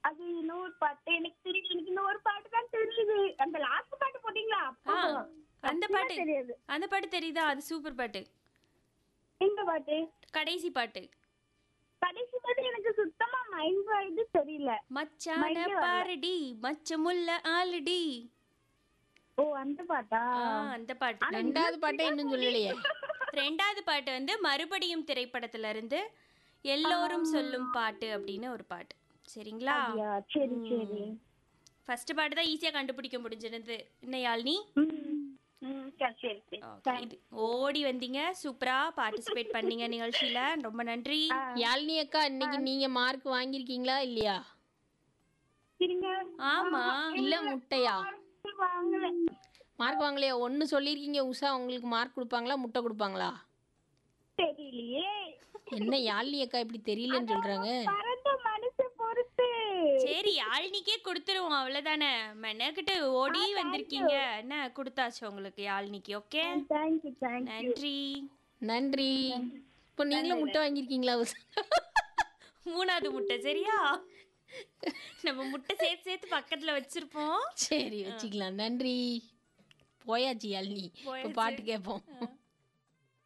அது இன்னொரு பாட்டு எனக்கு தெரியுது எனக்கு இன்னொரு பாட்டு தான் தெரியுது அந்த லாஸ்ட் பாட்டு போட்டீங்களா ஆ, அப்போ அந்த அப்படிலாம் பாட்டு தெரியாது அந்த பாட்டு தெரியுதா அது சூப்பர் பாட்டு இந்த பாட்டு கடைசி பாட்டு கடைசி பாட்டு எனக்கு சுத்தமா மைண்ட் இது தெரியல மச்சான மைண்டே வரல. பாருடி மச்சமுல்ல ஆல்ரெடி ஓ அந்த பாட்டா அந்த பாட்டு ரெண்டாவது பாட்டை இன்னும் சொல்லலையே ரெண்டாவது பாட்டு வந்து மறுபடியும் திரைப்படத்துல இருந்து எல்லோரும் சொல்லும் பாட்டு அப்படின்னு ஒரு பாட்டு சரிங்களா அப்படியா? சரி சரி ஃபர்ஸ்ட் பாட்டு தான் ஈஸியா கண்டுபிடிக்க முடிஞ்சிருந்தது என்ன யாழ்னி ம், ம், சரி சரி சரி Okay, இது ஓடி வந்தீங்க சூப்பரா பார்ட்டிசிபேட் பண்ணீங்க நிகழ்ச்சியில ரொம்ப நன்றி யாழினி அக்கா இன்னைக்கு நீங்க மார்க் வாங்கியிருக்கீங்களா இல்லையா இருங்க ஆமா இல்ல முட்டையா வாங்கல மார்க் வாங்கலையா ஒன்னு சொல்லியிருக்கீங்க உஷா உங்களுக்கு மார்க் கொடுப்பாங்களா முட்டை கொடுப்பாங்களா தெரியலையே என்ன யாழினி அக்கா இப்படி தெரியலன்னு சொல்றாங்க பறந்த மனசை பொறுத்து சரி யாழ்னிக்கே கொடுத்துருவோம் அவ்வளவுதானே மெனக்கிட்டு ஓடி வந்திருக்கீங்க என்ன கொடுத்தாச்சு உங்களுக்கு யாழ்னிக்கு ஓகே தேங்க்யூ தேங்க்யூ நன்றி நன்றி இப்போ நீங்களும் முட்டை வாங்கியிருக்கீங்களா உஷா மூணாவது முட்டை சரியா நம்ம முட்டை சேர்த்து சேர்த்து பக்கத்துல வச்சிருப்போம் சரி வச்சுக்கலாம் நன்றி போயாச்சு யாழினி இப்போ பாட்டு கேட்போம்